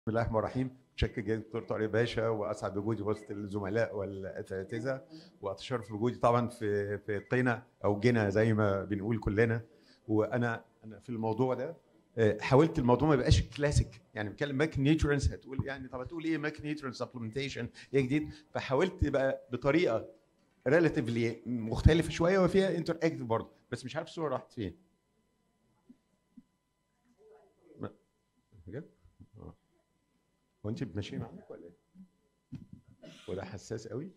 بسم الله الرحمن الرحيم متشكر جدا دكتور طارق باشا واسعد بوجودي وسط الزملاء والاساتذه واتشرف بوجودي طبعا في في قنا او جنا زي ما بنقول كلنا وانا انا في الموضوع ده آه، حاولت الموضوع ما يبقاش كلاسيك يعني بتكلم ماك نيوترنس هتقول يعني طب هتقول ايه ماك نيوترنس سبلمنتيشن ايه جديد فحاولت يبقى بطريقه ريلاتيفلي مختلفه شويه وفيها انتر اكتف برضه بس مش عارف الصوره راحت فين ما- بجد؟ آه. هو انت ماشيه معاك ولا ايه؟ وده حساس قوي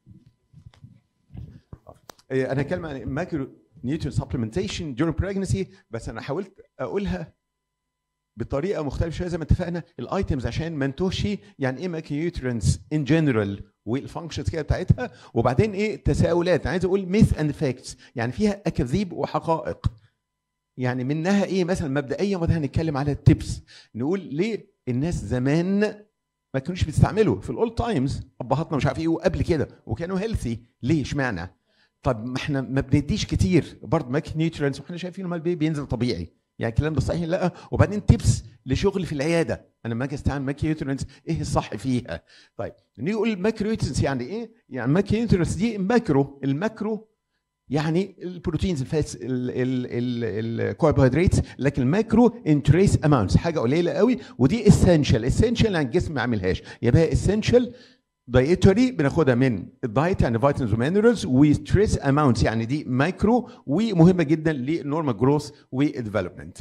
آه. إيه، انا هتكلم عن ماكرو نيوترين سبلمنتيشن during pregnancy بس انا حاولت اقولها بطريقه مختلفه شويه زي ما اتفقنا الايتمز عشان ما نتوهش يعني ايه ماكرو نيوترينز ان جنرال والفانكشنز كده بتاعتها وبعدين ايه تساؤلات عايز اقول ميث اند فاكتس يعني فيها اكاذيب وحقائق يعني منها ايه مثلا مبدئيا وبعدين هنتكلم على التبس نقول ليه الناس زمان ما كانوش بيستعملوا في الاولد تايمز ابهاتنا مش عارف ايه وقبل كده وكانوا هيلثي ليه اشمعنى طب ما احنا ما بنديش كتير برضه ماك نيوترينز واحنا شايفين لما البيبي بينزل طبيعي يعني الكلام ده صحيح لا وبعدين تيبس لشغل في العياده انا لما اجي استعمل ماك نيوترينز ايه الصح فيها طيب نيجي نقول ماكرو نيوترينز يعني ايه يعني ماك نيوترينز دي ماكرو الماكرو يعني البروتينز الفاتس الكربوهيدرات لكن الماكرو ان تريس اماونتس حاجه قليله قوي ودي اسينشال اسينشال يعني الجسم ما يعملهاش يبقى اسينشال دايتري بناخدها من الدايت يعني فيتامينز ومينرالز وستريس اماونتس يعني دي مايكرو ومهمه جدا للنورمال جروث والديفلوبمنت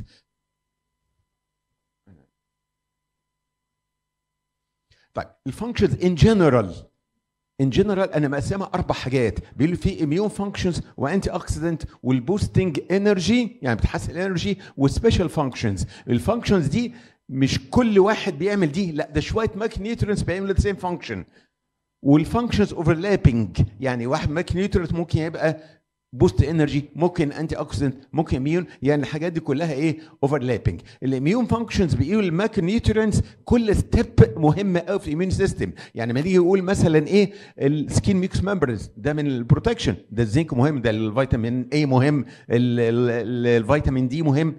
طيب الفانكشنز ان جنرال ان جنرال انا مقسمها اربع حاجات بيقول في اميون فانكشنز وانتي اوكسيدنت والبوستنج انرجي يعني بتحسن الانرجي وسبيشال فانكشنز الفانكشنز دي مش كل واحد بيعمل دي لا ده شويه ماك نيوترينز بيعملوا ذا سيم فانكشن والفانكشنز اوفرلابنج يعني واحد ماك نيوترينز ممكن يبقى بوست انرجي ممكن انتي اوكسيدنت ممكن اميون يعني الحاجات دي كلها ايه اوفرلابنج الاميون فانكشنز بيقولوا الماك نيوترينز كل ستيب مهمه قوي في الاميون سيستم يعني ما نيجي يقول مثلا ايه السكين ميكس ممبرز ده من البروتكشن ده الزنك مهم ده الفيتامين اي مهم ال- ال- الفيتامين دي مهم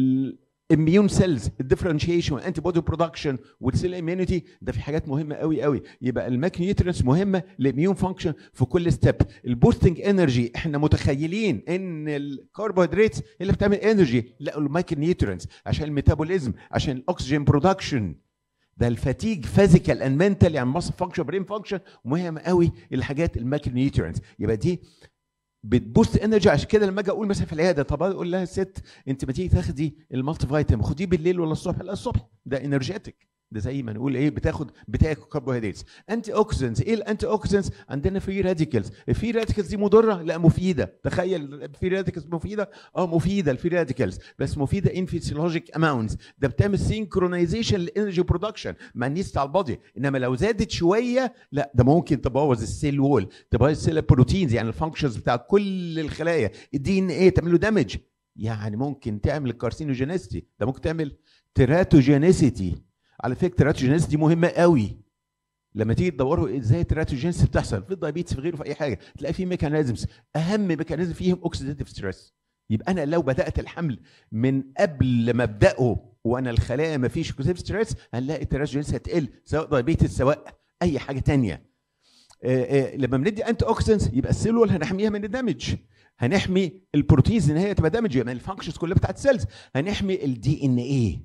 الاميون سيلز الديفرنشيشن والانتي بودي برودكشن والسيل اميونيتي ده في حاجات مهمه قوي قوي يبقى الماك نيوترينز مهمه للاميون فانكشن في كل ستيب البوستنج انرجي احنا متخيلين ان الكربوهيدرات هي اللي بتعمل انرجي لا المايكرو نيوترينز عشان الميتابوليزم عشان الاكسجين برودكشن ده الفاتيج فيزيكال اند منتال يعني ماسل فانكشن برين فانكشن مهم قوي الحاجات المايكرو نيوترينز يبقى دي بتبوست انرجي عشان كده لما اجي اقول مثلا في العياده طب اقول لها الست انت ما تيجي تاخدي المالتي فيتامين خديه بالليل ولا الصبح لا الصبح ده انرجيتك ده زي ما نقول ايه بتاخد بتاكل كربوهيدرات انتي اوكسيدنتس ايه الانتي اوكسيدنتس عندنا فري راديكلز الفري راديكلز دي مضره لا مفيده تخيل الفري راديكلز مفيده اه مفيده الفري راديكلز بس مفيده ان فيسيولوجيك اماونتس ده بتعمل سينكرونايزيشن للانرجي برودكشن مع النيست بتاع البادي انما لو زادت شويه لا ده ممكن تبوظ السيل وول تبوظ السيل بروتينز يعني الفانكشنز بتاع كل الخلايا الدي ان ايه تعمل له دامج يعني ممكن تعمل كارسينوجينيستي ده ممكن تعمل تيراتوجينيسيتي على فكره التيراتوجينيسيتي دي مهمه قوي لما تيجي تدوروا ازاي التيراتوجينيسيتي بتحصل في الدايبيتس في غيره في اي حاجه تلاقي في ميكانيزمز اهم ميكانيزم فيهم اوكسيديتيف ستريس يبقى انا لو بدات الحمل من قبل ما ابداه وانا الخلايا ما فيش اوكسيديتيف ستريس هنلاقي التيراتوجينيسيتي هتقل سواء دايبيتس سواء اي حاجه تانية آه، آه، لما بندي انتي اوكسيدنتس يبقى السيلول هنحميها من الدمج هنحمي البروتينز ان هي تبقى دامج يبقى الفانكشنز كلها بتاعت السيلز هنحمي الدي ان ايه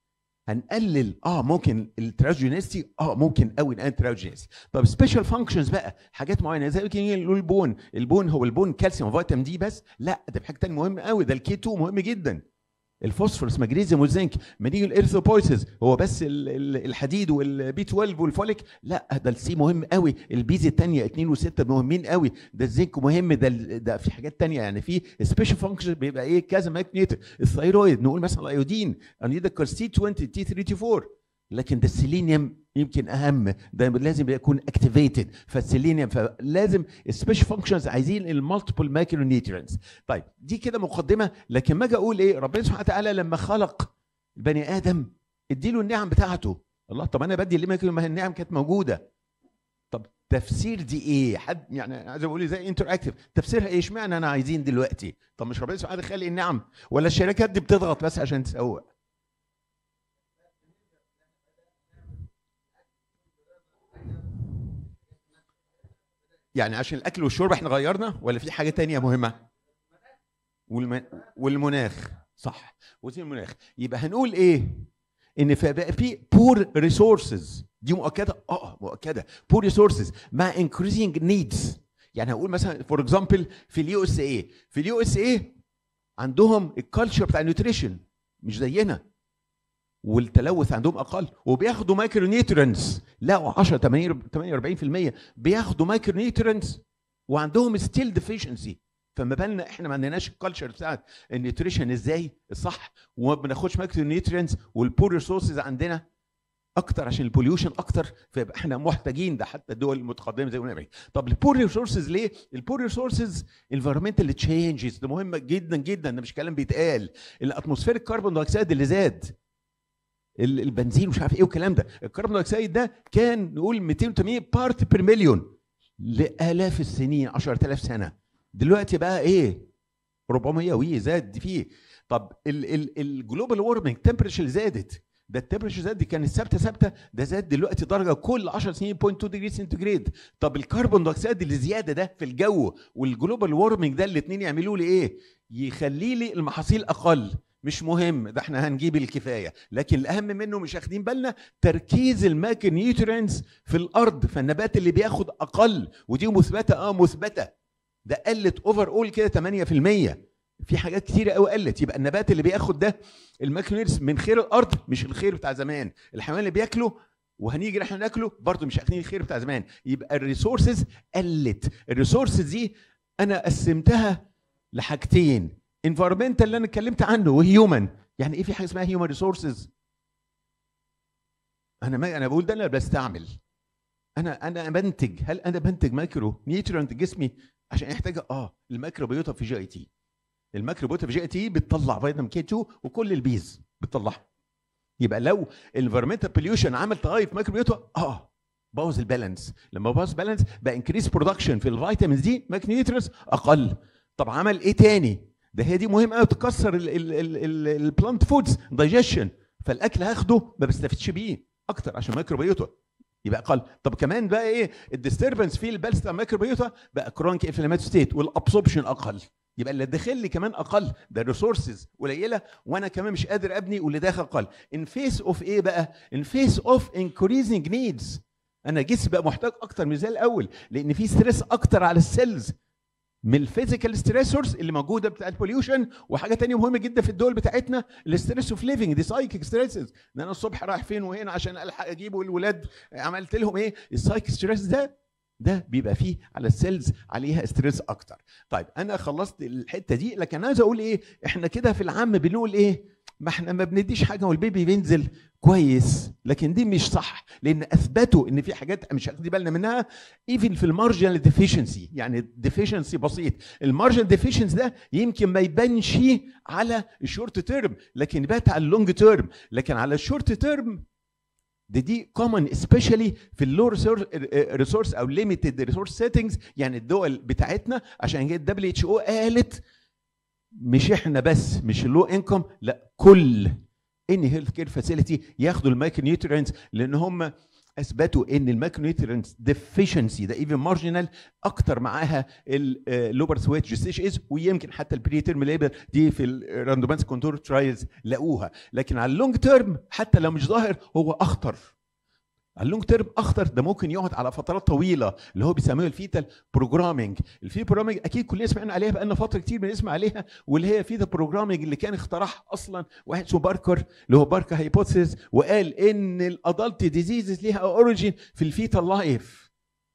هنقلل اه ممكن التراجينيستي اه ممكن قوي الانتراجينيستي طب سبيشال فانكشنز بقى حاجات معينه زي كده نقول البون البون هو البون كالسيوم وفيتامين دي بس لا ده في حاجه ثانيه مهمه قوي ده الكي 2 مهم جدا الفوسفورس ماجنيزيوم والزنك ما نيجي الارثروبويسز هو بس ال- ال- الحديد والبي 12 والفوليك لا ده السي مهم قوي البيز الثانيه 2 و6 مهمين قوي ده الزنك مهم ده ال- ده في حاجات تانية يعني في سبيشال فانكشن بيبقى ايه كذا ماجنيت الثيرويد نقول مثلا الايودين انيدا كارسي 20 تي 3 تي 4 لكن ده السيلينيوم يمكن اهم ده لازم يكون اكتيفيتد فالسيلينيوم فلازم السبيشال فانكشنز عايزين المالتيبل مايكرو نيوترينز طيب دي كده مقدمه لكن ما اجي اقول ايه ربنا سبحانه وتعالى لما خلق البني ادم اديله النعم بتاعته الله طب انا بدي ليه ما هي النعم كانت موجوده طب تفسير دي ايه حد يعني عايز اقول زي انتر اكتف تفسيرها ايه اشمعنى انا عايزين دلوقتي طب مش ربنا سبحانه خالق النعم ولا الشركات دي بتضغط بس عشان تسوق يعني عشان الاكل والشرب احنا غيرنا ولا في حاجه تانية مهمه والم... والمناخ صح وزي المناخ يبقى هنقول ايه ان بقى في بور ريسورسز دي مؤكده اه مؤكده بور ريسورسز مع increasing needs يعني هقول مثلا فور اكزامبل في اليو اس اي في اليو اس اي عندهم الكالتشر بتاع النيوتريشن مش زينا والتلوث عندهم اقل وبياخدوا مايكرو نيوترينز لا 10 48% بياخدوا مايكرو نيوترينز وعندهم ستيل ديفيشنسي فما بالنا احنا ما عندناش الكالتشر بتاعت النيوتريشن ازاي الصح وما بناخدش مايكرو نيوترينز والبور ريسورسز عندنا اكتر عشان البوليوشن اكتر فيبقى احنا محتاجين ده حتى الدول المتقدمه زي ما طب البور ريسورسز ليه؟ البور ريسورسز انفيرمنتال تشينجز ده مهمه جدا جدا ده مش كلام بيتقال الاتموسفيريك كربون دايوكسيد اللي زاد البنزين ومش عارف ايه والكلام ده الكربون دايوكسيد ده كان نقول 280 بارت بير مليون لالاف السنين 10000 سنه دلوقتي بقى ايه 400 وي زاد فيه طب الجلوبال وورمنج تمبريتشر زادت ده التمبريتشر زاد دي كانت ثابته ثابته ده زاد دلوقتي درجه كل 10 سنين 0.2 ديجري سنتيجريد طب الكربون دايوكسيد اللي زياده ده في الجو والجلوبال وورمنج ده الاثنين يعملوا لي ايه؟ يخلي لي المحاصيل اقل مش مهم ده احنا هنجيب الكفايه لكن الاهم منه مش واخدين بالنا تركيز الماكر نيوترينز في الارض فالنبات اللي بياخد اقل ودي مثبته اه مثبته ده قلت اوفر اول كده 8% في حاجات كتيرة قوي قلت يبقى النبات اللي بياخد ده الماكرونيرس من خير الارض مش الخير بتاع زمان الحيوان اللي بياكله وهنيجي احنا ناكله برضه مش اخدين الخير بتاع زمان يبقى الريسورسز قلت الريسورسز دي انا قسمتها لحاجتين انفيرمنتال اللي انا اتكلمت عنه وهيومن يعني ايه في حاجه اسمها هيومن ريسورسز انا ما انا بقول ده انا بستعمل انا انا بنتج هل انا بنتج مايكرو نيوترينت جسمي عشان يحتاج اه الميكروبيوتا في جي اي تي الميكروبيوتا في جي اي تي بتطلع فيتامين كي 2 وكل البيز بتطلعها يبقى لو الانفيرمنتال بوليوشن عمل تغير في الميكروبيوتا اه بوظ البالانس لما بوظ البالانس بقى انكريس برودكشن في الفيتامينز دي ماكنيوترينز اقل طب عمل ايه تاني ده هي دي مهم قوي تكسر البلانت فودز دايجيشن فالاكل هاخده ما بستفدش بيه اكتر عشان ميكروبيوتا يبقى اقل طب كمان بقى ايه الديستربنس في البالس بتاع الميكروبيوتا بقى كرونك انفلامات ستيت والابسوربشن اقل يبقى اللي داخل لي كمان اقل ده الريسورسز قليله وانا كمان مش قادر ابني واللي داخل اقل ان فيس اوف ايه بقى ان فيس اوف انكريزنج نيدز انا جسمي بقى محتاج اكتر من زي الاول لان في ستريس اكتر على السيلز من الفيزيكال ستريسورز اللي موجوده بتاع البوليوشن وحاجه تانية مهمه جدا في الدول بتاعتنا الستريس اوف ليفنج دي سايكيك ستريسز ان انا الصبح رايح فين وهنا عشان الحق اجيبه الولاد عملت لهم ايه السايك ستريس ده ده بيبقى فيه على السيلز عليها ستريس اكتر طيب انا خلصت الحته دي لكن عايز اقول ايه احنا كده في العام بنقول ايه ما احنا ما بنديش حاجه والبيبي بينزل كويس لكن دي مش صح لان اثبتوا ان في حاجات مش واخدين بالنا منها ايفن في المارجنال ديفيشنسي يعني ديفيشنسي بسيط المارجنال ديفيشنسي ده يمكن ما يبانش على الشورت تيرم لكن يبات على اللونج تيرم لكن على الشورت تيرم دي دي كومن سبيشالي في اللو ريسورس او ليميتد ريسورس سيتنجز يعني الدول بتاعتنا عشان كده الدبليو اتش او قالت مش احنا بس مش اللو انكم لا كل اني هيلث كير فاسيلتي ياخدوا المايكرو نيوترينز لان هم اثبتوا ان المايكرو نيوترينز ديفيشنسي ده ايفن مارجنال اكتر معاها اللوبر سويت جستيشنز ويمكن حتى البري تيرم ليبر دي في الراندومانس كونتور ترايلز لقوها لكن على اللونج تيرم حتى لو مش ظاهر هو اخطر اللونج تيرم اخطر ده ممكن يقعد على فترات طويله اللي هو بيسموه الفيتال بروجرامينج الفي بروجرامينج اكيد كلنا سمعنا عليها بقالنا فتره كتير بنسمع عليها واللي هي فيتال بروجرامينج اللي كان اخترعها اصلا واحد اسمه باركر اللي هو باركر هايبوثيسيس وقال ان الادلت ديزيزز ليها اوريجين في الفيتال لايف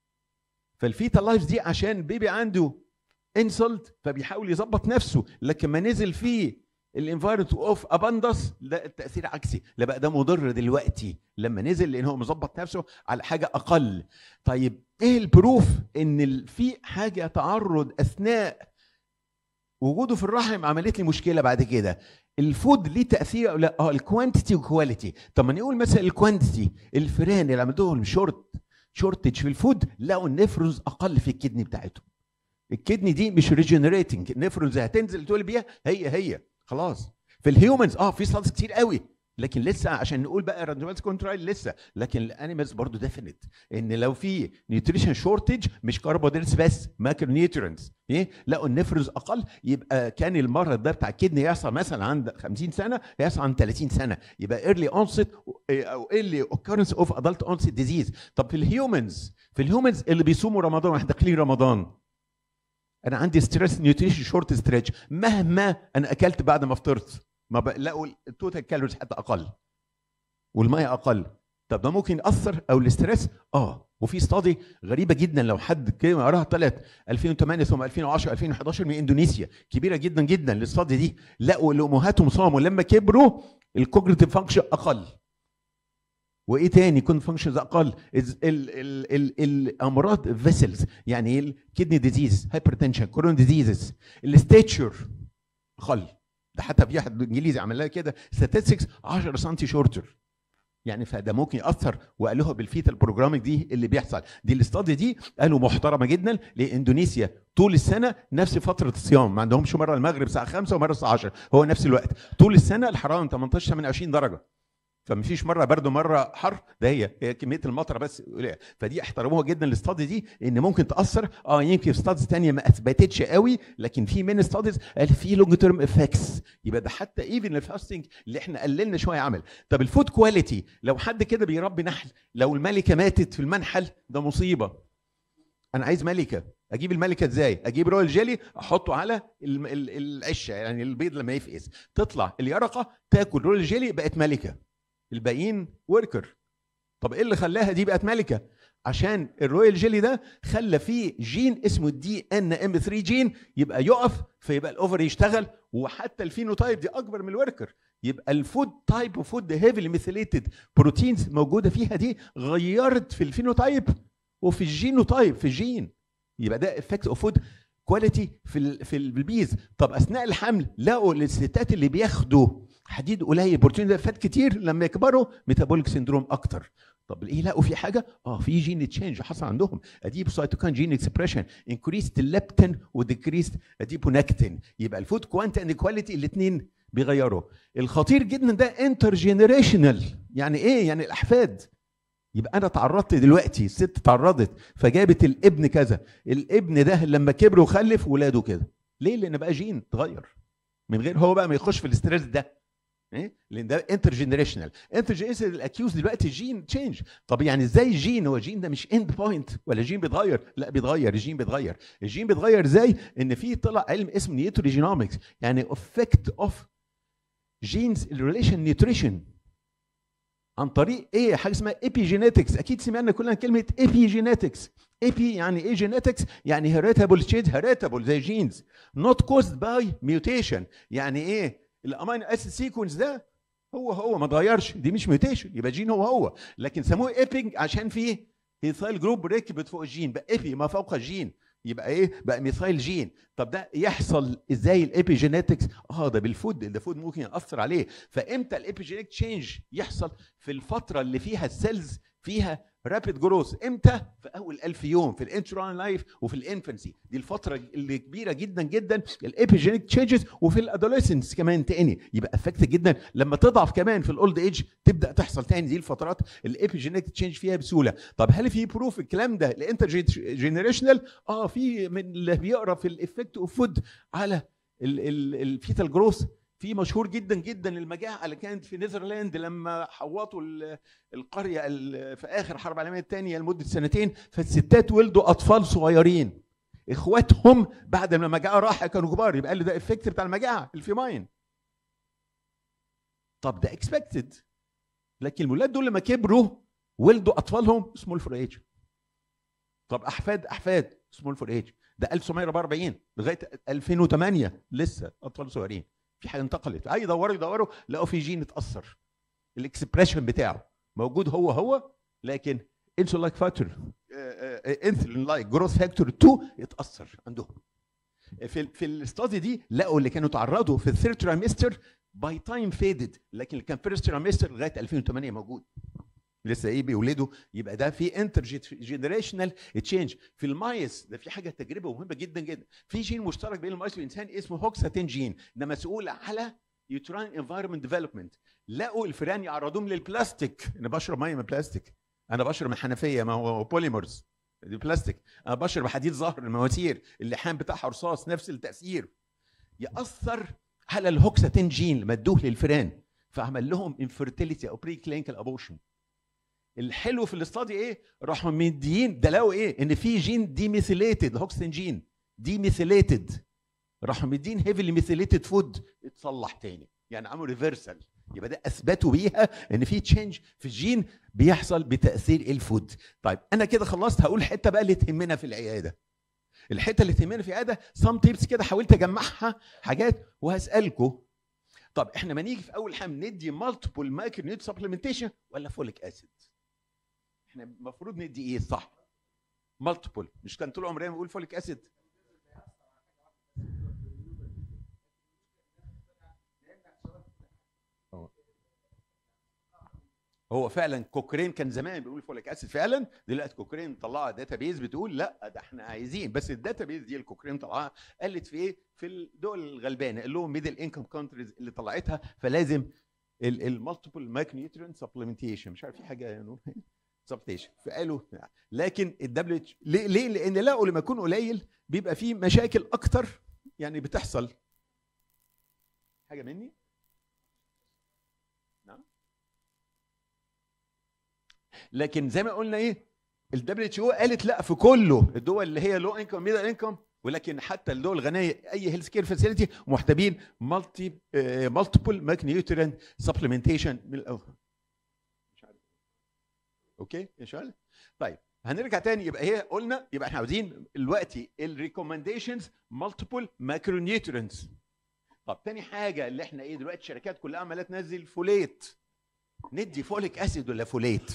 فالفيتال لايف دي عشان بيبي عنده انسلت فبيحاول يظبط نفسه لكن ما نزل فيه الانفايرمنت اوف اباندس لا التاثير عكسي لا بقى ده مضر دلوقتي لما نزل لان هو مظبط نفسه على حاجه اقل طيب ايه البروف ان في حاجه تعرض اثناء وجوده في الرحم عملت لي مشكله بعد كده الفود ليه تاثير او لا اه الكوانتيتي والكواليتي طب ما نقول مثلا الكوانتيتي الفئران اللي عندهم شورت شورتج في الفود لقوا النفرونز اقل في الكدني بتاعتهم الكدني دي مش ريجنريتنج النفرونز هتنزل تقول بيها هي هي خلاص في الهيومنز اه في سلز كتير قوي لكن لسه عشان نقول بقى راندومايز كنترول لسه لكن الانيمالز برضو ديفينيت ان لو في نيوتريشن شورتج مش كربوهيدراتس بس ماكرو نيوترينتس ايه لقوا النفرز اقل يبقى كان المرض ده بتاع الكدني يحصل مثلا عند 50 سنه يحصل عند 30 سنه يبقى ايرلي اونست او ايرلي اوكرنس اوف ادلت اونست ديزيز طب في الهيومنز في الهيومنز اللي بيصوموا رمضان واحنا داخلين رمضان انا عندي ستريس نيوتريشن شورت ستريتش مهما انا اكلت بعد ما فطرت ما بلاقوا التوتال كالوريز حتى اقل والميه اقل طب ده ممكن ياثر او الاستريس اه وفي استادي غريبه جدا لو حد كلمه قراها طلعت 2008 ثم 2010 2011 من اندونيسيا كبيره جدا جدا الاستادي دي لقوا اللي امهاتهم صاموا لما كبروا الكوجنيتيف فانكشن اقل وايه تاني يكون فانكشنز اقل ال ال ال الامراض فيسلز يعني ايه الكدني ديزيز هايبرتنشن كورون ديزيزز الستيتشر اقل ده حتى في واحد انجليزي عمل لها كده statistics 10 سم شورتر يعني فده ممكن ياثر وقالوها بالفيتال بروجرامينج دي اللي بيحصل دي الاستادي دي قالوا محترمه جدا لاندونيسيا طول السنه نفس فتره الصيام ما عندهمش مره المغرب الساعه 5 ومره الساعه 10 هو نفس الوقت طول السنه الحراره من 18 28 درجه فمفيش مره برد ومره حر ده هي هي كميه المطره بس قليله فدي احترموها جدا الاستادي دي ان ممكن تاثر اه يمكن في ستاديز ثانيه ما اثبتتش قوي لكن في من ستاديز قال في لونج تيرم افكتس يبقى ده حتى ايفن الفاستنج اللي احنا قللنا شويه عمل طب الفود كواليتي لو حد كده بيربي نحل لو الملكه ماتت في المنحل ده مصيبه انا عايز ملكه اجيب الملكه ازاي اجيب رويال جيلي احطه على العشه يعني البيض لما يفقس تطلع اليرقه تاكل رويال جيلي بقت ملكه الباقيين وركر طب ايه اللي خلاها دي بقت ملكه عشان الرويال جيلي ده خلى فيه جين اسمه الدي ان ام 3 جين يبقى يقف فيبقى الاوفر يشتغل وحتى الفينوتايب دي اكبر من الوركر يبقى الفود تايب وفود هيفلي ميثيليتد بروتينز موجوده فيها دي غيرت في الفينوتايب وفي الجينوتايب في الجين يبقى ده افكت اوف فود كواليتي في في البيز طب اثناء الحمل لقوا الستات اللي بياخدوا حديد قليل بروتين ده فات كتير لما يكبروا ميتابوليك سندروم اكتر طب ايه لقوا في حاجه اه في جين تشينج حصل عندهم اديب سايتوكاين جين اكسبريشن انكريست الليبتين وديكريست اديبونكتين يبقى الفود كوانت اند كواليتي الاثنين بيغيروا الخطير جدا ده انتر جينيريشنال يعني ايه يعني الاحفاد يبقى انا تعرضت دلوقتي الست تعرضت فجابت الابن كذا الابن ده لما كبر وخلف ولاده كده ليه لان بقى جين اتغير من غير هو بقى ما يخش في الاستريس ده ايه لان ده انتر جنريشنال انتر جنريشنال الاكيوز دلوقتي جين تشينج طب يعني ازاي الجين هو الجين ده مش اند بوينت ولا جين بيتغير لا بيتغير الجين بيتغير الجين بيتغير ازاي ان في طلع علم اسمه نيوتريجينومكس يعني افكت اوف جينز ريليشن نيوتريشن عن طريق ايه حاجه اسمها ايبيجينيتكس اكيد سمعنا كلنا كلمه ايبيجينيتكس ايبي يعني ايه جينيتكس يعني هيريتابل تشينج هيريتابل زي جينز نوت كوزد باي ميوتيشن يعني ايه الامينو اسيد سيكونس ده هو هو ما اتغيرش دي مش ميوتيشن يبقى جين هو هو لكن سموه ايبنج عشان فيه هيثايل جروب ركبت فوق الجين بقى ايبي ما فوق الجين يبقى ايه بقى ميثايل جين طب ده يحصل ازاي الابيجينيتكس اه ده بالفود ده فود ممكن ياثر عليه فامتى الابيجينيتك تشينج يحصل في الفتره اللي فيها السيلز فيها رابيد جروث امتى في اول ألف يوم في الانترون لايف وفي الانفنسي دي الفتره اللي كبيره جدا جدا الابيجينيك تشينجز وفي الادوليسنس كمان تاني يبقى افكت جدا لما تضعف كمان في الاولد ايج تبدا تحصل تاني دي الفترات الابيجينيك تشينج فيها بسهوله طب هل في بروف الكلام ده الانتر جينيريشنال اه في من اللي بيقرا في الافكت اوف فود على الفيتال جروث في مشهور جدا جدا المجاعه اللي كانت في نيذرلاند لما حوطوا القريه في اخر الحرب العالميه الثانيه لمده سنتين فالستات ولدوا اطفال صغيرين اخواتهم بعد ما المجاعه راح كانوا كبار يبقى ده افكت بتاع المجاعه الفيماين طب ده اكسبكتد لكن الولاد دول لما كبروا ولدوا اطفالهم سمول فور ايج طب احفاد احفاد سمول فور ايج ده 1944 لغايه 2008 لسه اطفال صغيرين في حاجه انتقلت اي يدوروا يدوروا لقوا في جين اتاثر الاكسبريشن بتاعه موجود هو هو لكن انسولين لايك فاكتور انسولين لايك جروث فاكتور 2 اتاثر عندهم في في الاستادي دي لقوا اللي كانوا تعرضوا في الثيرد ترايمستر باي تايم فيدد لكن اللي كان فيرست ترايمستر لغايه 2008 موجود لسه ايه بيولدوا يبقى ده في انتر جنريشنال تشينج في المايس ده في حاجه تجربه مهمه جدا جدا في جين مشترك بين المايس والانسان اسمه هوكساتين جين ده مسؤول على يوتراين انفايرمنت ديفلوبمنت لقوا الفئران يعرضوهم للبلاستيك انا بشرب ميه من بلاستيك انا بشرب من حنفيه ما هو بوليمرز دي بلاستيك انا بشرب حديد ظهر المواسير اللحام بتاعها رصاص نفس التاثير ياثر على الهوكساتين جين لما ادوه للفئران فعمل لهم انفيرتيليتي او بري كلينيكال ابوشن الحلو في الاستادي ايه راحوا مديين ده لقوا ايه ان في جين ديميثيليتد هوكسين جين ديميثيليتد راحوا مدين هيفلي ميثيليتد فود اتصلح تاني يعني عملوا ريفرسال يبقى ده اثبتوا بيها ان في تشينج في الجين بيحصل بتاثير الفود طيب انا كده خلصت هقول الحته بقى اللي تهمنا في العياده الحته اللي تهمنا في العياده سام تيبس كده حاولت اجمعها حاجات وهسالكم طب احنا ما نيجي في اول حاجه ندي مالتيبل مايكرو نيوت سبلمنتيشن ولا فوليك اسيد احنا المفروض ندي ايه صح مالتيبل مش كان طول عمرنا بنقول فوليك اسيد هو فعلا كوكرين كان زمان بيقول فوليك اسيد فعلا دلوقتي كوكرين طلعها داتا بيز بتقول لا ده احنا عايزين بس الداتا بيز دي الكوكرين طلعها قالت في ايه في الدول الغلبانه اللي هو ميدل انكم كونتريز اللي طلعتها فلازم المالتيبل مايكنيوترينت سبلمنتيشن مش عارف في حاجه يعني سبلمنتيشن فقالوا لكن الدبليو ليه ليه لان لقوا لما يكون قليل بيبقى فيه مشاكل اكتر يعني بتحصل حاجه مني لكن زي ما قلنا ايه الدبليو اتش او قالت لا في كله الدول اللي هي لو انكم ميدل انكم ولكن حتى الدول الغنيه اي هيلث كير فاسيلتي محتاجين مالتي مالتيبل ماكنيوترين سبلمنتيشن من الاول مش عارف اوكي ان شاء الله طيب هنرجع تاني يبقى هي قلنا يبقى احنا عاوزين دلوقتي الريكومنديشنز مالتيبل ماكرو نيوترينز طب تاني حاجه اللي احنا ايه دلوقتي الشركات كلها عماله تنزل فوليت ندي فوليك اسيد ولا فوليت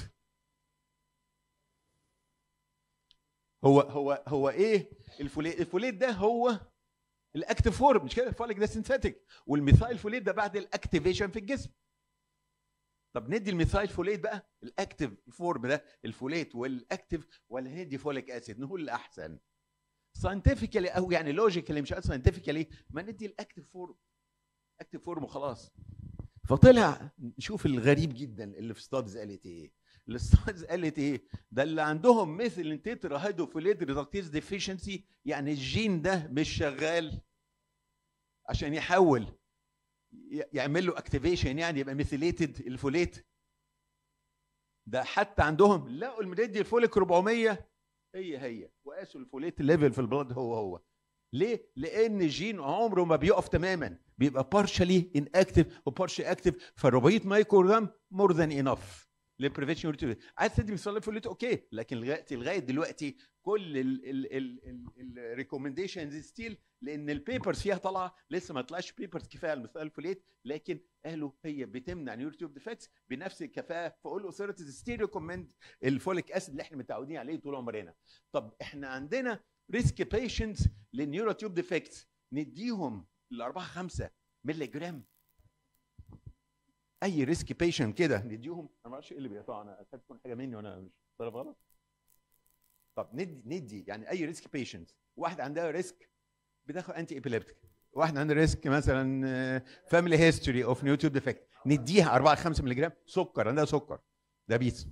هو هو هو ايه الفوليت الفوليت ده هو الاكتيف فورم مش كده الفوليك ده سينثيتيك والميثايل فوليت ده بعد الاكتيفيشن في الجسم طب ندي الميثايل فوليت بقى الاكتيف فورم ده الفوليت والاكتيف ولا ندي فوليك اسيد نقول الاحسن ساينتفيكالي او يعني لوجيكالي مش ساينتفيكالي ما ندي الاكتيف فورم اكتيف فورم وخلاص فطلع نشوف الغريب جدا اللي في ستادز قالت ايه الاستاذ قالت ايه؟ ده اللي عندهم مثل تترا هيدروفيليت ريدكتيز ديفيشنسي يعني الجين ده مش شغال عشان يحول يعمل له اكتيفيشن يعني يبقى ميثيليتد الفوليت ده حتى عندهم لقوا المدي الفوليك 400 هي هي وقاسوا الفوليت ليفل في البلد هو هو ليه؟ لان الجين عمره ما بيقف تماما بيبقى بارشالي ان اكتف وبارشالي اكتف ف 400 مايكرو جرام مور ذان انف للبريفنشن يوريتوري عايز تدي مثال فوليت اوكي لكن لغايه لغايه دلوقتي كل الريكومنديشنز ستيل لان البيبرز فيها طالعه لسه ما طلعش بيبرز كفايه على المثال فوليت لكن قالوا هي بتمنع نيورتيوب ديفكتس بنفس الكفاءه فاقول اوثورتيز ستيل ريكومند الفوليك اسيد اللي احنا متعودين عليه طول عمرنا طب احنا عندنا ريسك بيشنتس للنيوروتيوب ديفكتس نديهم الاربعه خمسه ملي جرام اي ريسك بيشنت كده نديهم انا ما اعرفش ايه اللي بيقطع انا اكاد تكون حاجه مني وانا مش طالب غلط طب ندي ندي يعني اي ريسك بيشنت واحد عندها ريسك بتاخد انتي ايبيليبتيك واحد عنده ريسك مثلا فاميلي هيستوري اوف نيوتيوب ديفكت نديها 4 5 مللي جرام سكر عندها سكر ده بيس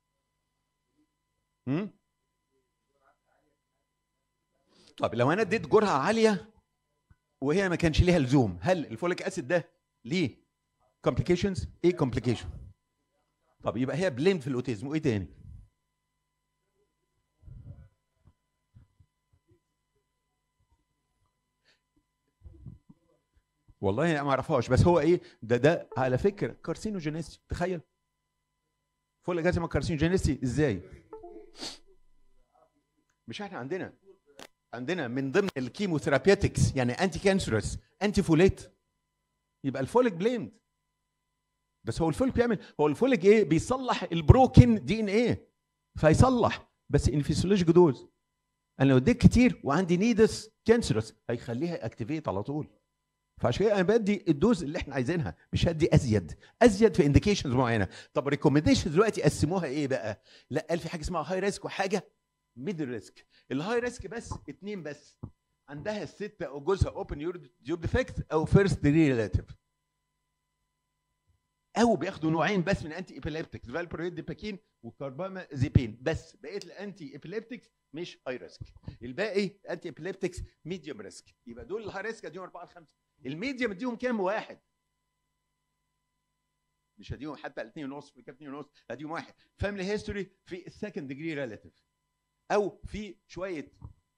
طب لو انا اديت جرعه عاليه وهي ما كانش ليها لزوم هل الفوليك اسيد ده ليه كومبليكيشنز ايه كومبليكيشن طب يبقى هي بليمد في الاوتيزم وايه تاني والله انا ما اعرفهاش بس هو ايه ده ده على فكره كارسينوجينيستي تخيل فول جازم كارسينوجينيستي ازاي مش احنا عندنا عندنا من ضمن الكيموثيرابيوتكس يعني انتي كانسرس انتي فوليت يبقى الفوليك بليمد بس هو الفوليك بيعمل هو الفوليك ايه بيصلح البروكن دي ان ايه فيصلح بس ان فيسيولوجيك دوز انا لو اديت كتير وعندي نيدس كانسرس هيخليها اكتيفيت على طول فعشان كده انا بدي الدوز اللي احنا عايزينها مش هدي ازيد ازيد في انديكيشنز معينه طب ريكومنديشنز دلوقتي قسموها ايه بقى لا قال في حاجه اسمها هاي ريسك وحاجه ميدل ريسك الهاي ريسك بس اتنين بس عندها الستة او جوزها اوبن يور ديفكت او فيرست ديجري ريلاتيف او بياخدوا نوعين بس من انتي ايبيليبتكس فالبرويد ديباكين وكاربامازيبين بس بقيه الانتي ايبيليبتكس مش هاي ريسك الباقي انتي ايبيليبتكس ميديوم ريسك يبقى دول الهاي ريسك اديهم 4 ل 5 الميديوم اديهم كام واحد مش هديهم حتى الاثنين ونص في كام اثنين ونص هديهم واحد فاميلي هيستوري في السكند ديجري ريلاتيف او في شويه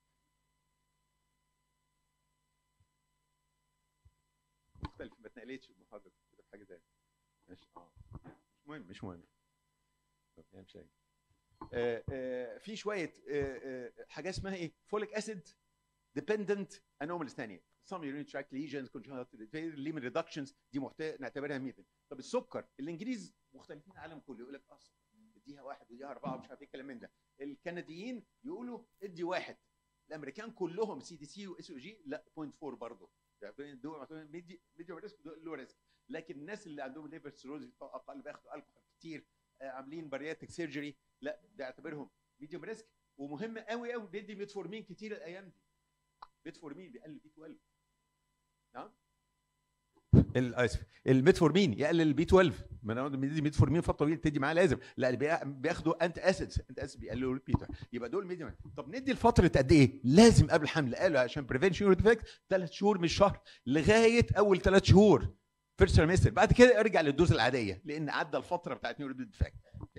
مختلف ما اتنقلتش المحاضره كده في حاجه ثانيه ماشي اه مش مهم مش مهم طب يعني مش آه آه في شويه آه آه حاجه اسمها ايه فوليك اسيد ديبندنت انوماليز ثانيه some urinary tract lesions congenital limit reductions دي محت... نعتبرها ميثن طب السكر الانجليز مختلفين العالم كله يقول لك اصلا اديها واحد وديها اربعه ومش عارف ايه الكلام من ده الكنديين يقولوا ادي واحد الامريكان كلهم سي دي سي واس او جي لا 0.4 برضه دول معتبرين ميديوم ريسك ودول لو ريسك لكن الناس اللي عندهم ليفر سيروز اقل بياخدوا الكحول كتير آه، عاملين بارياتيك سيرجري لا ده اعتبرهم ميديوم ريسك ومهم قوي قوي بيدي ميتفورمين كتير الايام دي ميتفورمين بيقلل بي 12 نعم اسف الميتفورمين يقلل البي 12 ما انا بدي ميتفورمين فتره طويله تدي معاه لازم لا اللي بياخدوا انت اسيدز انت اسيد بيقللوا البي 12 يبقى دول ميديوم طب ندي لفتره قد ايه؟ لازم قبل الحمل قالوا عشان بريفنشن ديفكت ثلاث شهور من الشهر لغايه اول ثلاث شهور فيرست سيمستر بعد كده ارجع للدوز العاديه لان عدى الفتره بتاعت نيورو ديفكت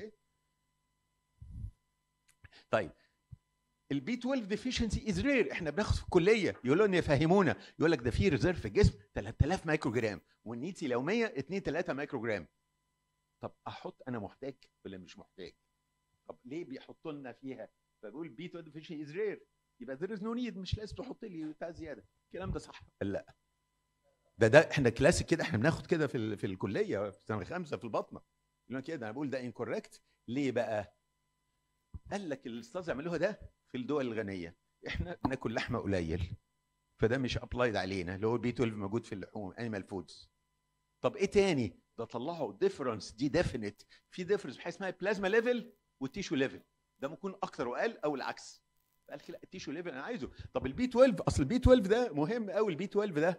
طيب البي 12 ديفيشنسي از رير احنا بناخد في الكليه يقولوا لنا يفهمونا يقول لك ده في ريزيرف في الجسم 3000 مايكرو جرام والنيتي لو 100 2 3 مايكرو جرام طب احط انا محتاج ولا مش محتاج طب ليه بيحطوا لنا فيها فبقول بي 12 ديفيشنسي از رير يبقى ذير از نو نيد مش لازم تحط لي بتاع زياده الكلام ده صح لا ده ده احنا كلاسيك كده احنا بناخد كده في في الكليه في سنه خمسه في البطنه يقول كده انا بقول ده انكوركت ليه بقى؟ قال لك الاستاذ عملوها ده في الدول الغنيه احنا بناكل لحمه قليل فده مش ابلايد علينا اللي هو البي 12 موجود في اللحوم انيمال فودز طب ايه تاني ده طلعوا ديفرنس دي ديفينيت في ديفرنس بحاجه اسمها بلازما ليفل والتيشو ليفل ده ممكن اكتر واقل او العكس قال لك لا التيشو ليفل انا عايزه طب البي 12 اصل البي 12 ده مهم قوي البي 12 ده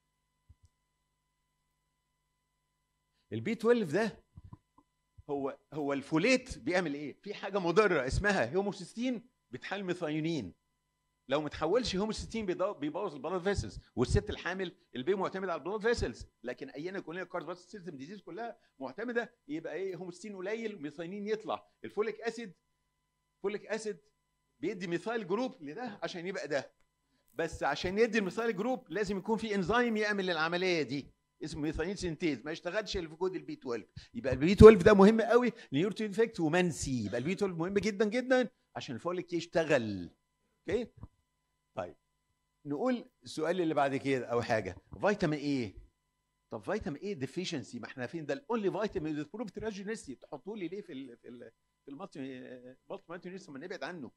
البي 12 ده هو هو الفوليت بيعمل ايه؟ في حاجه مضره اسمها هيوموسيستين بتحل ميثايونين لو ما تحولش هوموسيستين بيبوظ البلاد فيسلز والست الحامل البي معتمد على البلاد فيسلز لكن ايانا كلنا كارديوفاسكولار سيستم ديزيز كلها معتمده يبقى ايه هوموسيستين قليل ميثايونين يطلع الفوليك اسيد فوليك اسيد بيدي ميثايل جروب لده عشان يبقى ده بس عشان يدي الميثايل جروب لازم يكون في انزيم يعمل العمليه دي اسمه ميثايل سينتيز ما اشتغلش الا في كود البي 12 يبقى البي 12 ده مهم قوي لنيورتو انفكت ومنسي يبقى البي 12 مهم جدا جدا عشان الفوليك يشتغل اوكي طيب نقول السؤال اللي بعد كده او حاجه فيتامين ايه طب فيتامين ايه ديفيشنسي ما احنا فين ده الاونلي فيتامين اللي بروف تراجينيستي تحطوا لي ليه في ال في ال في المالتي مالتي ما نبعد عنه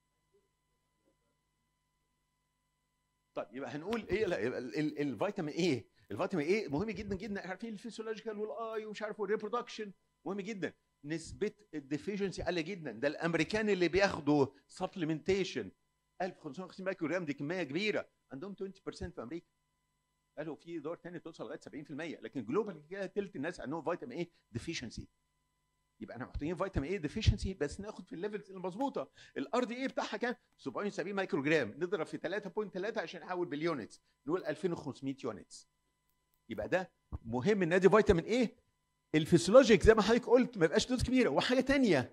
طيب يبقى هنقول ايه الفيتامين ايه الفيتامين ايه مهم جدا جدا عارفين الفيسيولوجيكال والاي ومش عارف والريبرودكشن مهم جدا نسبه الديفيشنسي عاليه جدا ده الامريكان اللي بياخدوا سبلمنتيشن 1550 مايكرو جرام دي كميه كبيره عندهم 20% في امريكا قالوا في دور تاني توصل لغايه 70% لكن جلوبال كده تلت الناس عندهم فيتامين ايه ديفيشنسي يبقى احنا محتاجين فيتامين ايه ديفيشنسي بس ناخد في الليفلز المظبوطه الار دي ايه بتاعها كام 770 مايكرو جرام نضرب في 3.3 عشان نحول باليونتس نقول 2500 يونتس يبقى ده مهم ان ادي فيتامين ايه الفسيولوجيك زي ما حضرتك قلت ما يبقاش دوز كبيره وحاجه تانية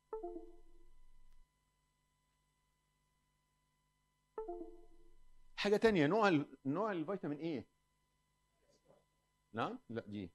حاجه تانية نوع نوع الفيتامين ايه نعم لا دي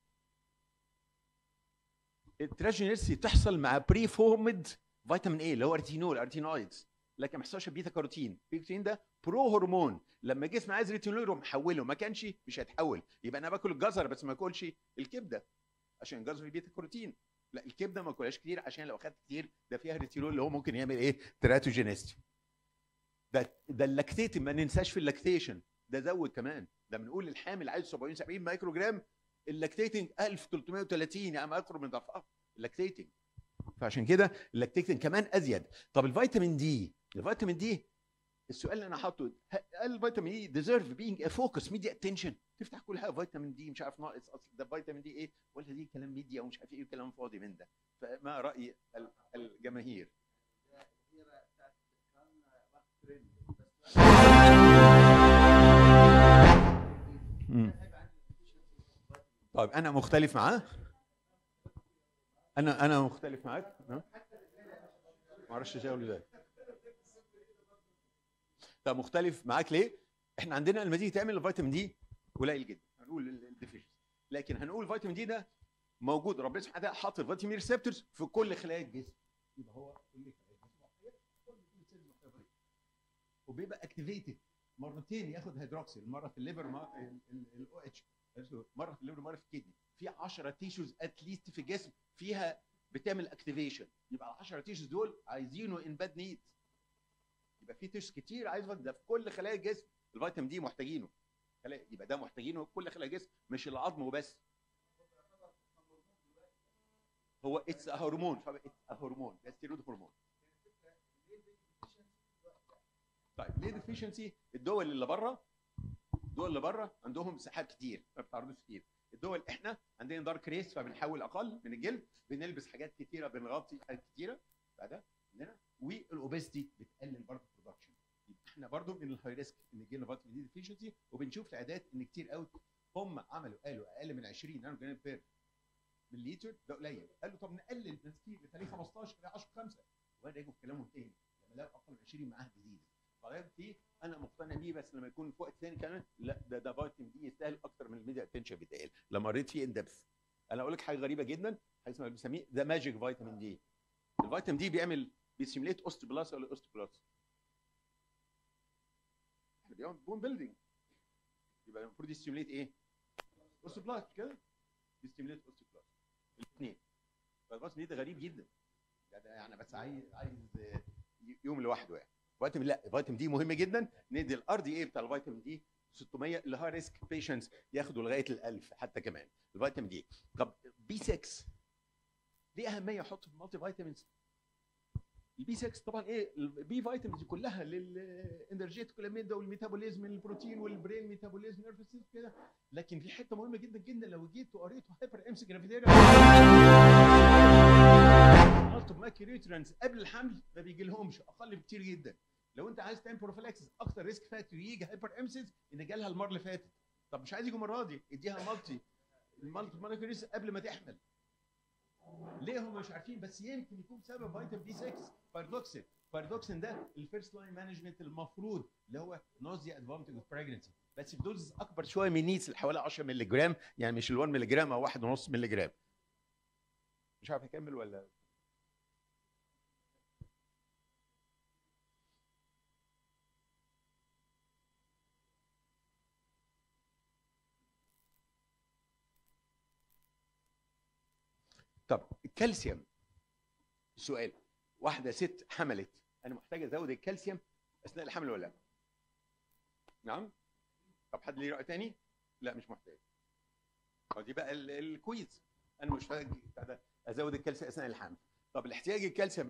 التراجينيرسي تحصل مع بري فورمد فيتامين ايه اللي هو ريتينول ارتينويدز لكن ما يحصلش بيتا كاروتين البيتا كاروتين ده برو هرمون لما الجسم عايز ريتينول يروح محوله ما كانش مش هيتحول يبقى انا باكل الجزر بس ما اكلش الكبده عشان الجزر فيه بيتا كاروتين لا الكبده ما اكلهاش كتير عشان لو اخدت كتير ده فيها ريتينول اللي هو ممكن يعمل ايه تراتوجينيستي ده ده اللاكتيت ما ننساش في اللاكتيشن ده زود كمان ده بنقول للحامل عايز 70 70 مايكرو جرام اللاكتيتنج 1330 يعني اكثر من ضعفها اللاكتيتنج فعشان كده اللاكتيتنج كمان ازيد طب الفيتامين دي الفيتامين دي السؤال اللي انا حاطه هل الفيتامين دي ديزيرف بينج فوكس ميديا اتنشن تفتح كل حاجه فيتامين دي مش عارف ناقص اصل ده فيتامين دي ايه ولا دي كلام ميديا ومش عارف ايه وكلام فاضي من ده فما راي ال- الجماهير مم. طيب انا مختلف معاه انا انا مختلف معاك ها؟ ما اعرفش ازاي اقول ازاي طب مختلف معاك ليه احنا عندنا لما تيجي تعمل الفيتامين دي قليل جدا هنقول الديفيشنسي لكن هنقول الفيتامين دي ده موجود ربنا سبحانه وتعالى حاطط الفيتامين ريسبتورز في كل خلايا الجسم يبقى هو كل خلايا الجسم وبيبقى اكتيفيتد مرتين ياخد هيدروكسيل مره في الليفر الاو اتش مره في الليفر مره في الكدني في 10 تيشوز اتليست في الجسم فيها بتعمل اكتيفيشن يبقى ال 10 تيشوز دول عايزينه ان باد نيد يبقى في تيشوز كتير عايز ده في كل خلايا الجسم الفيتامين دي محتاجينه خلايا يبقى ده محتاجينه في كل خلايا الجسم مش العظم وبس هو اتس هرمون اتس هرمون ده ستيرويد هرمون طيب ليه ديفيشنسي الدول اللي بره الدول اللي بره عندهم سحاب كتير ما بتعرضوش كتير الدول احنا عندنا دارك ريس فبنحول اقل من الجلد بنلبس حاجات كتيره بنغطي حاجات كتيره بعدها عندنا والاوبستي بتقلل برضه البرودكشن يبقى احنا برضه من الهاي ريسك ان يجينا فيتامين دي ديفيشنسي وبنشوف العيادات ان كتير قوي هم عملوا قالوا اقل من 20 نانو جرام بير مليلتر ده قليل قالوا طب نقلل ناس كتير نخليه 15 ل 10 5 وبعدين يجوا في كلامهم تاني لما لقوا اقل من 20 معاها ديزيز فغير دي انا مقتنع بيه بس لما يكون في وقت ثاني كمان لا ده ده فيتامين دي يستاهل اكتر من الميديا اتنشن بيتقال لما قريت فيه ان دبث انا اقول لك حاجه غريبه جدا حاجه اسمها بنسميه ذا ماجيك فيتامين دي الفيتامين دي بيعمل بيسيميليت اوستوبلاس ولا اوستوبلاس بيعمل بون بيلدينج يبقى المفروض يستيميليت ايه؟ اوستوبلاس مش كده؟ يستيميليت اوستوبلاس الاثنين فالفيتامين دي ده غريب جدا يعني يعني بس عايز عايز يوم لوحده يعني فيتامين لا فيتامين دي مهم جدا ندي الار دي اي بتاع الفيتامين دي 600 اللي هاي ريسك بيشنتس ياخدوا لغايه ال 1000 حتى كمان الفيتامين دي طب بي 6 ليه اهميه احطه في المالتي فيتامينز البي 6 طبعا ايه البي فيتامينز دي كلها للانرجيتيك ده والميتابوليزم البروتين والبرين ميتابوليزم نيرفس كده لكن في حته مهمه جدا جدا لو جيت وقريت هايبر امس جرافيتيريا مالتيب ماكيوريترانس قبل الحمل ما بيجي لهمش اقل بكتير جدا لو انت عايز تعمل بروفيلاكسس اكتر ريسك فاكتور يجي هايبر امسيس ان جالها المره اللي فاتت طب مش عايز يجي المره دي اديها مالتي المالتي ماكيوريترانس قبل ما تحمل ليه هم مش عارفين بس يمكن يكون سبب فيتامين بي 6 باردوكسين باردوكسين ده الفيرست لاين مانجمنت المفروض اللي هو نوزيا ادفانتج اوف بريجنسي بس بدوز اكبر شويه من نيتس حوالي 10 مللي جرام يعني مش ال 1 مللي جرام او 1.5 مللي جرام مش عارف اكمل ولا طب الكالسيوم سؤال واحده ست حملت انا محتاجه ازود الكالسيوم اثناء الحمل ولا لا نعم طب حد ليه راي تاني لا مش محتاج دي بقى ال- الكويز انا مش محتاج بتاع ده ازود الكالسيوم اثناء الحمل طب الاحتياج الكالسيوم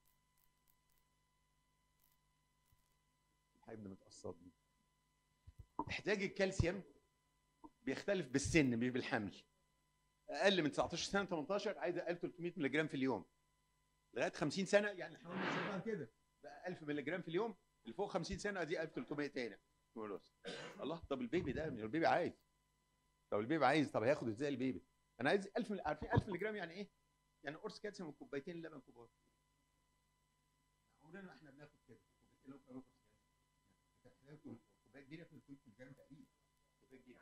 الحاجه دي متقصدني احتياج الكالسيوم بيختلف بالسن مش بالحمل اقل من 19 سنه 18 عايز 1300 مللي جرام في اليوم لغايه 50 سنه يعني حوالي شغال كده بقى 1000 مللي جرام في اليوم اللي فوق 50 سنه دي 1300 تاني خلاص الله طب البيبي ده من البيبي عايز طب البيبي عايز طب هياخد ازاي البيبي انا عايز 1000 مل- عارفين 1000 مللي جرام يعني ايه يعني قرص كالسيوم وكوبايتين لبن كبار عمرنا ما احنا بناخد كده كوبايتين لبن كبار كالسيوم كوبايه كبيره في 300 مللي جرام تقريبا كوبايه كبيره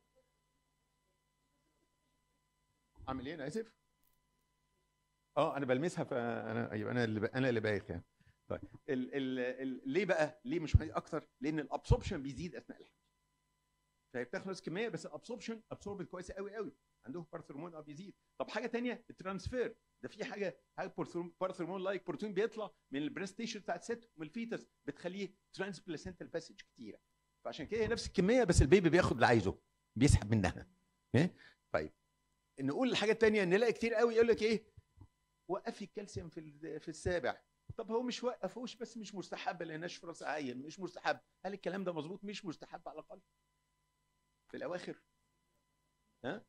اعمل ايه انا اسف اه انا بلمسها فانا ايوه انا اللي ب... انا اللي بايخ يعني طيب ال... ال... ال... ليه بقى ليه مش محتاج اكتر لان الابسوربشن بيزيد اثناء الحمل فهي بتاخد نفس كميه بس الابسوربشن ابسوربت كويسه قوي قوي عندهم بارثرمون اه بيزيد طب حاجه تانية الترانسفير ده في حاجه حاجه بارثرمون لايك بروتين بيطلع من البريست تيشو بتاع الست ومن الفيتس بتخليه ترانس بلاسنتال باسج كتيره فعشان كده هي نفس الكميه بس البيبي بياخد اللي عايزه بيسحب منها ايه طيب نقول الحاجه الثانيه نلاقي كتير قوي يقول لك ايه وقفي الكالسيوم في ال- في السابع طب هو مش وقفوش بس مش مستحب لانها فرص عين مش مستحب هل الكلام ده مظبوط مش مستحب على الاقل في الاواخر ها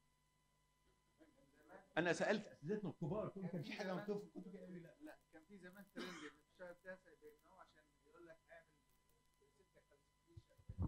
انا سالت اساتذتنا الكبار كل كان في حاجه مكتوبه في الكتب قالوا لي لا لا كان في زمان ترند ان في الشهر التاسع بيمنعوه عشان يقول لك اعمل سكه كالسيفيكيشن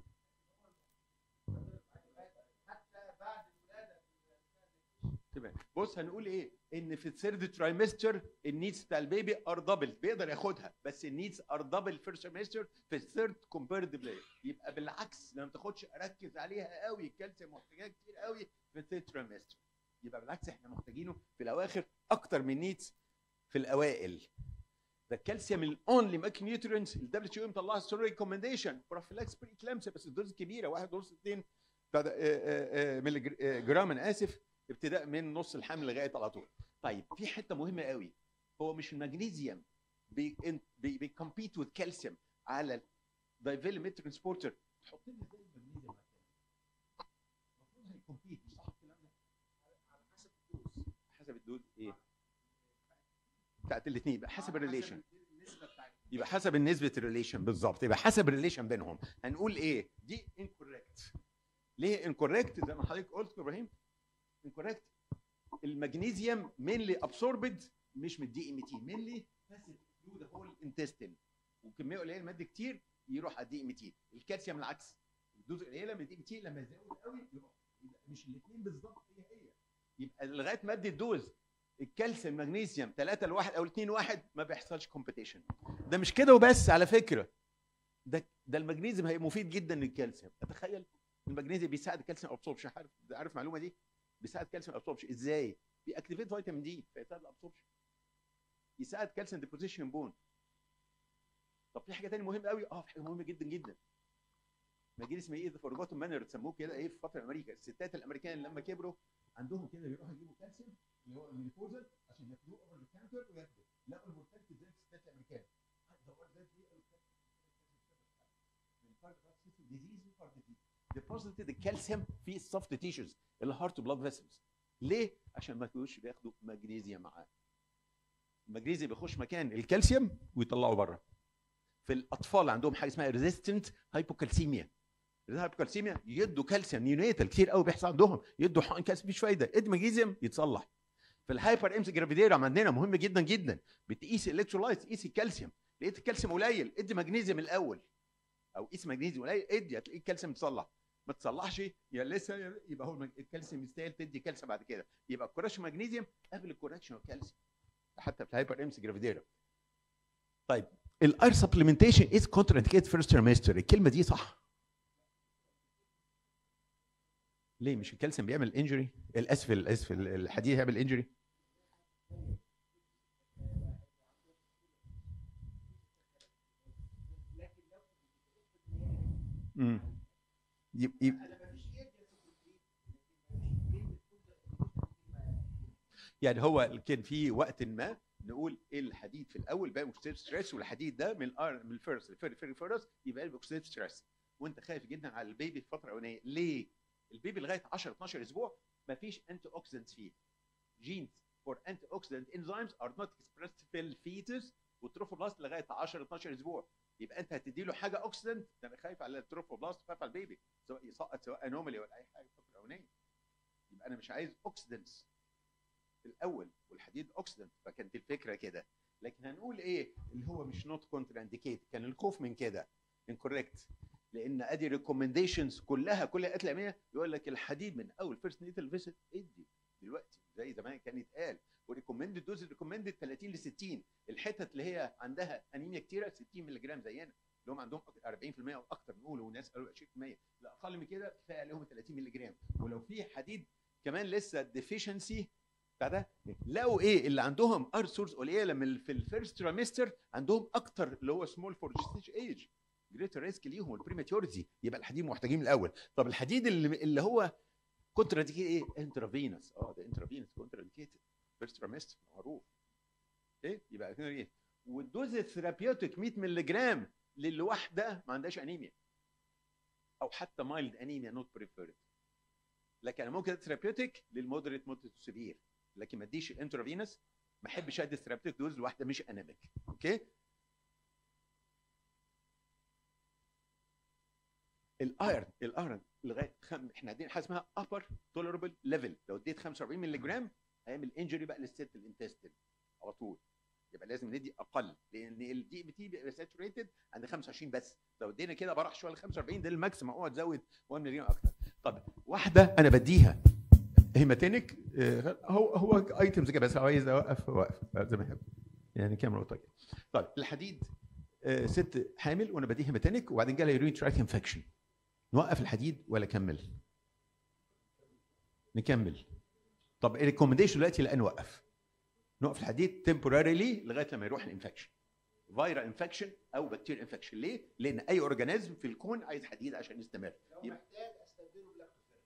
حتى بعد الولاده تمام بص هنقول ايه ان في الثيرد ترايمستر النيدز بتاع البيبي ار دبل بيقدر ياخدها بس النيدز ار دبل فيرست ترايمستر في الثيرد كومبيرد يبقى بالعكس لما تاخدش اركز عليها قوي الكالسيوم محتاجاه كتير قوي في الثيرد ترايمستر يبقى بالعكس احنا محتاجينه في الاواخر اكتر من نيدز في الاوائل ده الكالسيوم الاونلي ماكي نيوترينز الدبليو اتش او مطلعها ستوري ريكومنديشن بروفيلاكس بري كلامسيا بس الدوز كبيره 1 ونص 2 ملي جرام انا اسف ابتداء من نص الحمل لغايه على طول طيب في حته مهمه قوي هو مش المغنيسيوم بيكمبيت وذ كالسيوم على الدايفيلمنت ترانسبورتر تحط لي ازاي المغنيسيوم على الكالسيوم المفروض هيكمبيت مش صح الكلام ده على حسب الدوز حسب الدوز ايه بتاعت الاثنين يبقى حسب الريليشن النسبه بتاعت يبقى حسب النسبة الريليشن بالظبط يبقى حسب الريليشن بينهم هنقول ايه دي انكوريكت ليه انكوريكت زي ما حضرتك قلت يا ابراهيم انكوريكت المغنيسيوم مينلي ابسوربد مش من الدي ام تي مينلي باسد ثرو ذا هول انتستين وكميه قليله من ماده كتير يروح على الدي ام تي الكالسيوم العكس الدوز قليله من الدي ام تي لما يزود قوي يروح يبقى مش الاثنين بالظبط هي هي يبقى لغايه ما ادي الدوز الكالسيوم مغنيسيوم 3 لواحد او 2 واحد ما بيحصلش كومبيتيشن ده مش كده وبس على فكره ده ده المغنيسيوم هي مفيد جدا للكالسيوم اتخيل المغنيسيوم بيساعد الكالسيوم ابسوربشن عارف عارف المعلومه دي بيساعد الكالسيوم ابسوربشن ازاي بيأكتيفيت فيتامين دي فيساعد الابسوربشن يساعد كالسيوم ديبوزيشن بون طب في حاجه ثانيه مهمه قوي اه في حاجه مهمه جدا جدا مجال اسمه ايه ذا فورجوتن مانر سموه كده ايه في فتره امريكا الستات الامريكان لما كبروا عندهم كده يروحوا يجيبوا كالسيوم اللي هو المينيبوزل عشان ياخدوه اوفر ذا كاونتر وياخدوا لقوا المورتاليتي زي الستات الامريكان دورت زي ايه من كارد ديزيز وكارد ديزيز ديبوزيتد الكالسيوم في السوفت تيشوز الهارت بلاد فيسلز ليه؟ عشان ما يكونوش بياخدوا مغنيسيوم معاه المغنيسيوم بيخش مكان الكالسيوم ويطلعه بره في الاطفال عندهم حاجه اسمها ريزيستنت هايبوكالسيميا الهايبوكالسيميا يدوا كالسيوم نيونيتال كتير قوي بيحصل عندهم يدوا حقن كالسيوم مفيش فايده ادي مغنيسيوم يتصلح في الهايبر امس جرافيديرم عندنا مهم جدا جدا بتقيس الالكترولايت تقيس الكالسيوم لقيت الكالسيوم قليل ادي مغنيسيوم الاول او قيس مغنيسيوم قليل ادي هتلاقي الكالسيوم يتصلح ما تصلحش يا لسه يبقى هو الكالسيوم يستاهل تدي كالسيوم بعد كده يبقى الكوركشن مغنيسيوم قبل الكوركشن الكالسيوم حتى في الهايبر امس جرافيديرم طيب الاير سبلمنتيشن از كونتر انديكيت فيرست تريمستر الكلمه دي صح ليه مش الكالسيوم بيعمل انجري الاسف الاسف الحديد هيعمل انجري امم يب يب يعني هو كان في وقت ما نقول الحديد في الاول بقى اوكسيديف ستريس والحديد ده من الار من الفيرست الفيري فيري فيرست يبقى اوكسيديف ستريس وانت خايف جدا على البيبي في الفتره الاولانيه ليه؟ البيبي لغايه 10 12 اسبوع ما فيش انتي اوكسيدنتس فيه جينز فور انتي اوكسيدنت انزيمز ار نوت اكسبريسد في الفيتس والتروفوبلاست لغايه 10 12 اسبوع يبقى انت هتدي له حاجه اوكسيدنت ده انا خايف على التروفوبلاست خايف على البيبي سواء يسقط سواء انومالي ولا اي حاجه في الفتره الاولانيه يبقى انا مش عايز اوكسيدنتس في الاول والحديد اوكسيدنت فكانت الفكره كده لكن هنقول ايه اللي هو مش نوت كونتر انديكيت كان الخوف من كده انكوريكت لان ادي ريكومنديشنز كلها كل الادويه الاماميه يقول لك الحديد من اول فيرست نيتال فيزيت ادي دلوقتي زي زمان كان يتقال وريكومندد دوز ريكومندد 30 ل 60 الحتت اللي هي عندها انيميا كتيره 60 مللي جرام زينا اللي هم عندهم 40% او اكتر نقول وناس قالوا 20% لا اقل من كده كفايه عليهم 30 مللي جرام ولو في حديد كمان لسه ديفيشنسي بتاع ده لقوا ايه اللي عندهم ار سورس قليله من في الفيرست تريمستر عندهم اكتر اللي هو سمول فور ايج جريتر ريسك ليهم والبريماتيورتي يبقى الحديد محتاجين من الاول طب الحديد اللي, اللي هو كونترا ايه انترافينوس اه ده انترافينوس كونترا فيرست تريمستر معروف ايه يبقى ايه والدوز الثيرابيوتيك 100 مللي جرام للواحده ما عندهاش انيميا او حتى مايلد انيميا نوت بريفيرد لكن انا ممكن ثيرابيوتيك للمودريت مودريت سيفير لكن ما اديش الانترافينوس ما احبش ادي ثيرابيوتيك دوز لواحده مش انيميك اوكي الايرن الايرن لغايه خم... احنا عندنا حاجه اسمها ابر تولربل ليفل لو اديت 45 مللي جرام هيعمل انجري بقى للست الانتستين على طول يبقى لازم ندي اقل لان الدي ام تي بيبقى ساتوريتد عند 25 بس لو ادينا كده براح شويه ل 45 ده الماكسيمم اوعى تزود 1 مليون اكتر طب واحده انا بديها هيماتينيك آه، هو هو ايتمز كده بس عايز اوقف اوقف زي ما يحب يعني كام نقطه كده طيب الحديد آه، ست حامل وانا بديها هيماتينيك وبعدين جالها يورين تراك انفكشن نوقف الحديد ولا كمل؟ نكمل طب الريكومنديشن دلوقتي لا نوقف نوقف الحديد تمبوراريلي لغايه لما يروح الانفكشن فيرال انفكشن او بكتيريا انفكشن ليه؟ لان اي اورجانيزم في الكون عايز حديد عشان يستمر لو يبقى- محتاج استبدله بلاكتوفيرين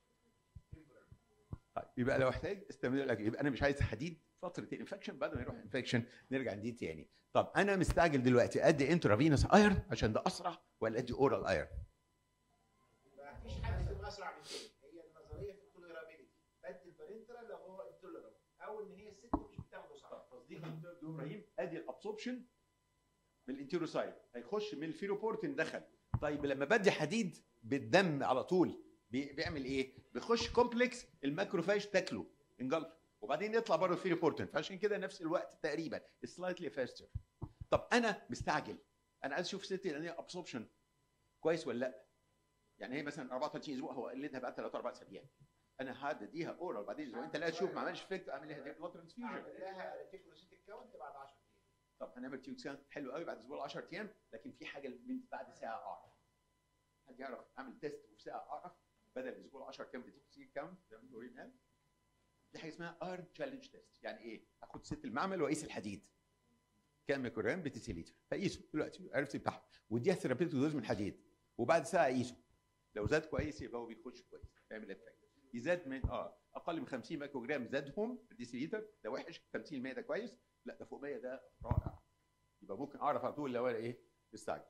طيب يبقى لو احتاج استمر لك يبقى انا مش عايز حديد فتره الانفكشن بعد ما يروح الانفكشن نرجع ندي تاني طب انا مستعجل دلوقتي ادي انترافينوس ايرن عشان ده اسرع ولا ادي اورال ايرن ما فيش حاجه اسمها اسرع من كده هي النظريه في التوليرابيلتي بدي البارنترال لو هو انتوليرابل او ان هي الست مش بتاخده صح تصديق دكتور ابراهيم ادي الابسوربشن من الانتيروسايت هيخش من الفيروبورتين دخل طيب لما بدي حديد بالدم على طول بي- بيعمل ايه؟ بيخش كومبلكس الماكروفاج تاكله انجلف وبعدين يطلع بره الفيروبورتين فعشان كده نفس الوقت تقريبا سلايتلي فاستر طب انا مستعجل انا عايز اشوف ستي لان هي ابسوربشن كويس ولا لا؟ يعني هي مثلا 34 اسبوع هو قلدها بقى 3 4 اسابيع انا هديها اورال بعدين اسبوعين ثلاثه اشوف ما عملش افكت اعمل لها بلاد ترانسفيوجن اعمل لها ريتيكولوسيتيك كاونت بعد 10 ايام طب هنعمل تيوكسان حلو قوي بعد اسبوع 10 ايام لكن في حاجه من بعد ساعه اعرف حد يعرف اعمل تيست وفي ساعه اعرف بدل اسبوع 10 ايام بتيوكسي كاونت زي ما انتوا قايلين قال. دي حاجه اسمها ايرن تشالنج تيست يعني ايه؟ اخد ست المعمل واقيس الحديد كام ميكروجرام بتسيليتر فقيسه دلوقتي عرفت بتاعها واديها ثيرابيوتيك دوز من الحديد وبعد ساعه اقيسه لو زاد كويس يبقى هو بيخش كويس يعمل افكت يزاد من اه اقل من 50 ميكروجرام زادهم في الديسيليتر ده وحش 50 100 ده كويس لا ده فوق 100 ده رائع يبقى ممكن اعرف على طول لو انا ايه مستعجل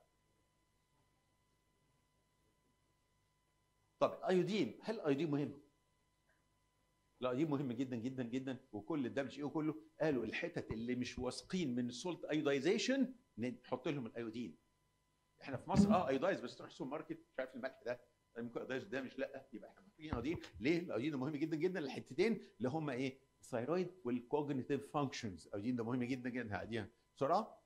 طب الايودين هل الايودين مهم؟ الايودين مهم جدا جدا جدا وكل الدمج ايه وكله قالوا الحتت اللي مش واثقين من السولت ايودايزيشن نحط لهم الايودين احنا في مصر اه ايودايز بس تروح السوبر ماركت مش عارف الملح ده ممكن ايودايز ده مش لا يبقى احنا محتاجين ايودين ليه؟ الايودين ده مهم جدا جدا الحتتين اللي هم ايه؟ الثايرويد والكوجنيتيف فانكشنز الايودين ده مهم جدا جدا هاديها بسرعه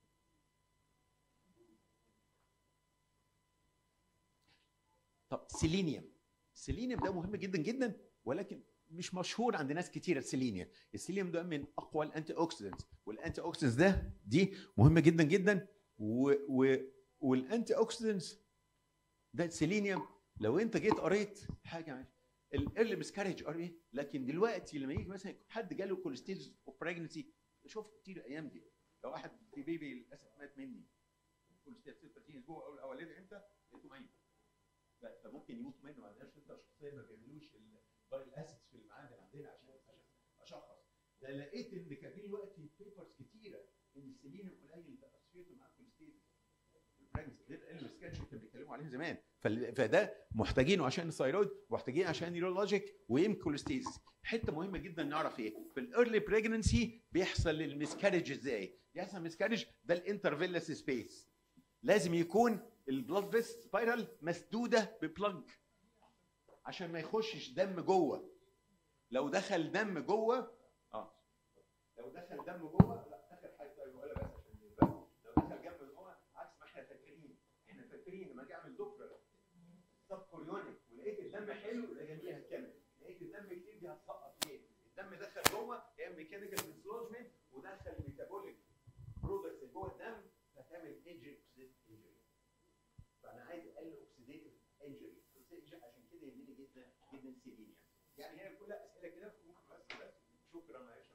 طب سيلينيوم السيلينيوم ده مهم جدا جدا ولكن مش مشهور عند ناس كتيره السيلينيوم السيلينيوم ده من اقوى الانتي اوكسيدنتس والانتي اوكسيدنتس ده دي مهمه جدا جدا و و والانتي اوكسيدنتس ده السيلينيوم لو انت جيت قريت حاجه الايرلي مسكارج قريت لكن دلوقتي لما يجي مثلا حد جاله كوليستيز اوف بريجنسي شفت كتير الايام دي لو واحد في بيبي للاسف مات مني كوليستيز 36 اسبوع اول اولاني امتى لقيته ميت لا ده ممكن يموت منه ما عندناش انت شخصيا ما بيعملوش البايل اسيدز في المعادن عندنا عشان عشان اشخص ده لقيت ان كان في دلوقتي بيبرز كتيره ان السيلينيوم قليل ده اسويته مع الكوليستيز السكتش كانوا بيتكلموا عليه زمان فال- فده محتاجينه عشان الثايرويد محتاجين عشان نيورولوجيك ويمكن كوليستيز حته مهمه جدا نعرف ايه في الايرلي بريجننسي بيحصل المسكارج ازاي يحصل مسكارج ده الانترفيلس سبيس لازم يكون البلاد فيست سبايرال مسدوده ببلج عشان ما يخشش دم جوه لو دخل دم جوه اه لو دخل دم جوه لا اخر حاجه طيب ولا بس عشان يبقى. لو دخل دم جوه عكس ما احنا فاكرين احنا فاكرين لما اجي اعمل دوبلر سب كوريونيك ولقيت الدم حلو لا جميل هتكمل لقيت الدم كتير دي هتسقط ليه؟ الدم دخل جوه يعمل ميكانيكال ديسلوجمنت ودخل ميتابوليك برودكتس جوه الدم فتعمل انجري انجري فانا عايز اقلل اوكسيديتيف انجري عشان كده يهمني جدا جدا السيلينيوم يعني هي كلها اسئله كده بس بس شكرا